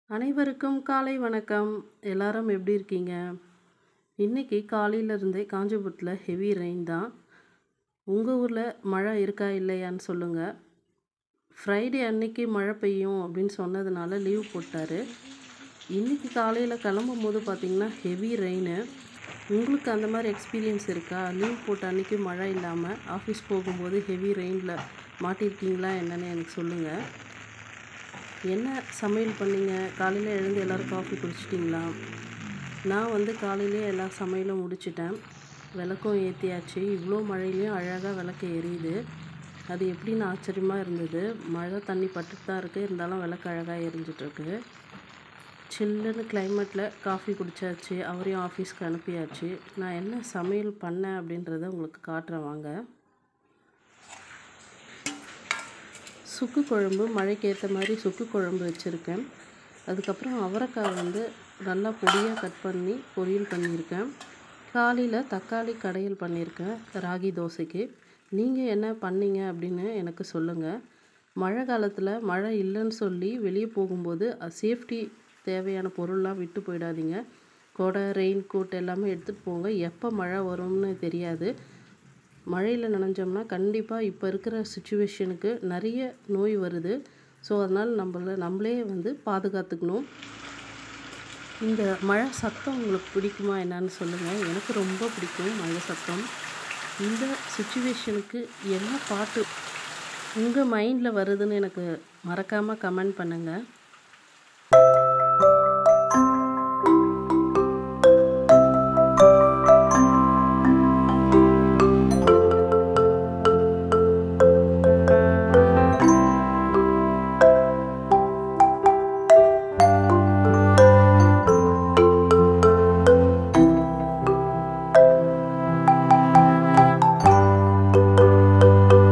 அனைவருக்கும் காலை வணக்கம் எல்லாரும் எப்படி இருக்கீங்க இன்னைக்கு காலையில இருந்தே காஞ்சிபுரத்தில் ஹெவி ரெயின் தான் உங்கள் ஊரில் மழை இருக்கா இல்லையான்னு சொல்லுங்கள் ஃப்ரைடே அன்னைக்கு மழை பெய்யும் அப்படின்னு சொன்னதுனால லீவ் போட்டார் இன்னைக்கு காலையில் கிளம்பும் போது பார்த்தீங்கன்னா ஹெவி ரெயின் உங்களுக்கு அந்த மாதிரி எக்ஸ்பீரியன்ஸ் இருக்கா லீவ் போட்ட அன்னைக்கு மழை இல்லாமல் ஆஃபீஸ் போகும்போது ஹெவி ரெயினில் மாட்டியிருக்கீங்களா என்னன்னு எனக்கு சொல்லுங்கள் என்ன சமையல் பண்ணீங்க காலையில் எழுந்து எல்லோரும் காஃபி குடிச்சிட்டிங்களா நான் வந்து காலையிலே எல்லா சமையலும் முடிச்சிட்டேன் விளக்கும் ஏற்றியாச்சு இவ்வளோ மழையிலையும் அழகாக விளக்கு எரியுது அது எப்படின்னு ஆச்சரியமாக இருந்தது மழை தண்ணி பட்டுட்டு தான் இருக்குது இருந்தாலும் விளக்கு அழகாக எரிஞ்சிட்ருக்கு சில்லுன்னு கிளைமேட்டில் காஃபி குடித்தாச்சு அவரையும் ஆஃபீஸ்க்கு அனுப்பியாச்சு நான் என்ன சமையல் பண்ணேன் அப்படின்றத உங்களுக்கு காட்டுறேன் வாங்க சுக்கு குழம்பு மழைக்கு ஏற்ற மாதிரி சுக்கு குழம்பு வச்சுருக்கேன் அதுக்கப்புறம் அவரைக்காய் வந்து நல்லா பொடியாக கட் பண்ணி பொரியல் பண்ணியிருக்கேன் காலையில் தக்காளி கடையல் பண்ணியிருக்கேன் ராகி தோசைக்கு நீங்கள் என்ன பண்ணீங்க அப்படின்னு எனக்கு சொல்லுங்கள் மழை காலத்தில் மழை இல்லைன்னு சொல்லி வெளியே போகும்போது சேஃப்டி தேவையான பொருள்லாம் விட்டு போயிடாதீங்க கொடை ரெயின் கோட் எல்லாமே எடுத்துகிட்டு போங்க எப்போ மழை வரும்னு தெரியாது மழையில் நனைஞ்சோம்னா கண்டிப்பாக இப்போ இருக்கிற சுச்சுவேஷனுக்கு நிறைய நோய் வருது ஸோ அதனால் நம்மள நம்மளே வந்து பாதுகாத்துக்கணும் இந்த மழை சத்தம் உங்களுக்கு பிடிக்குமா என்னன்னு சொல்லுங்கள் எனக்கு ரொம்ப பிடிக்கும் மழை சத்தம் இந்த சுச்சுவேஷனுக்கு என்ன பாட்டு உங்கள் மைண்டில் வருதுன்னு எனக்கு மறக்காமல் கமெண்ட் பண்ணுங்கள்